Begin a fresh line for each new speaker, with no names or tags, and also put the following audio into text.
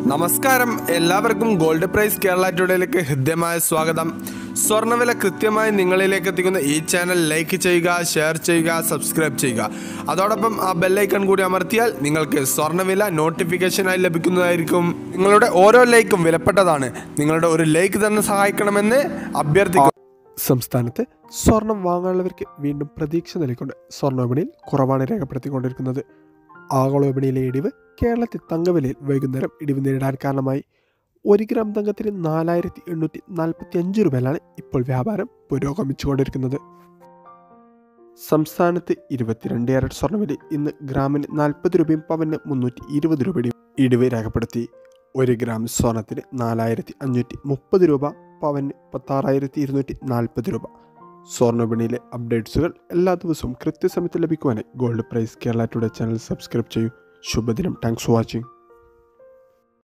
നമസ്കാരം എല്ലാവർക്കും gold price Kerala ടുഡേയിലേക്ക് ഹൃദ്യമായ സ്വാഗതം സ്വർണ്ണവില കൃത്യമായി നിങ്ങളിലേക്ക് എത്തിക്കുന്ന ഈ ചാനൽ ലൈക്ക് ചെയ്യുക ഷെയർ ചെയ്യുക സബ്സ്ക്രൈബ് ചെയ്യുക അതോടൊപ്പം ആ ബെല്ലൈക്കൺ കൂടി അമർത്തിയാൽ നിങ്ങൾക്ക് സ്വർണ്ണവില നോട്ടിഫിക്കേഷനായി ലഭിക്കുന്നതായിരിക്കും നിങ്ങളുടെ ഓരോ ലൈക്കും വിലപ്പെട്ടതാണ് നിങ്ങളുടെ ഒരു ലൈക്ക് തന്നെ സഹായിക്കണമെന്ന് അഭ്യർത്ഥിക്കുന്നു
സംസ്ഥാനത്ത് സ്വർണം വാങ്ങാനുള്ളവർക്ക് വീണ്ടും പ്രതീക്ഷ നൽകിക്കൊണ്ട് സ്വർണ്ണ വിപണിയിൽ കുറവാണ് രേഖപ്പെടുത്തിക്കൊണ്ടിരിക്കുന്നത് ആഗോള വിപണിയിലെ ഇടിവ് കേരളത്തിൽ തങ്കവിലയിൽ വൈകുന്നേരം ഇടിവ് നേരിടാൻ കാരണമായി ഒരു ഗ്രാം തങ്കത്തിന് നാലായിരത്തി എണ്ണൂറ്റി നാൽപ്പത്തി അഞ്ച് രൂപയിലാണ് ഇപ്പോൾ വ്യാപാരം പുരോഗമിച്ചുകൊണ്ടിരിക്കുന്നത് സംസ്ഥാനത്ത് ഇരുപത്തിരണ്ട് ക്യാരറ്റ് സ്വർണ്ണവില ഇന്ന് ഗ്രാമിന് നാൽപ്പത് രൂപയും പവന് മുന്നൂറ്റി ഇരുപത് രൂപയുടെയും ഇടിവ് രേഖപ്പെടുത്തി ഒരു ഗ്രാം സ്വർണത്തിന് നാലായിരത്തി അഞ്ഞൂറ്റി മുപ്പത് രൂപ പവന് പത്താറായിരത്തി ഇരുന്നൂറ്റി നാൽപ്പത് രൂപ സ്വർണ്ണ വിപണിയിലെ അപ്ഡേറ്റ്സുകൾ എല്ലാ ദിവസവും കൃത്യസമയത്ത് ലഭിക്കുവാനായി gold price Kerala today channel subscribe ചെയ്യൂ ശുഭദിനം താങ്ക്സ് ഫോർ വാച്ചിങ്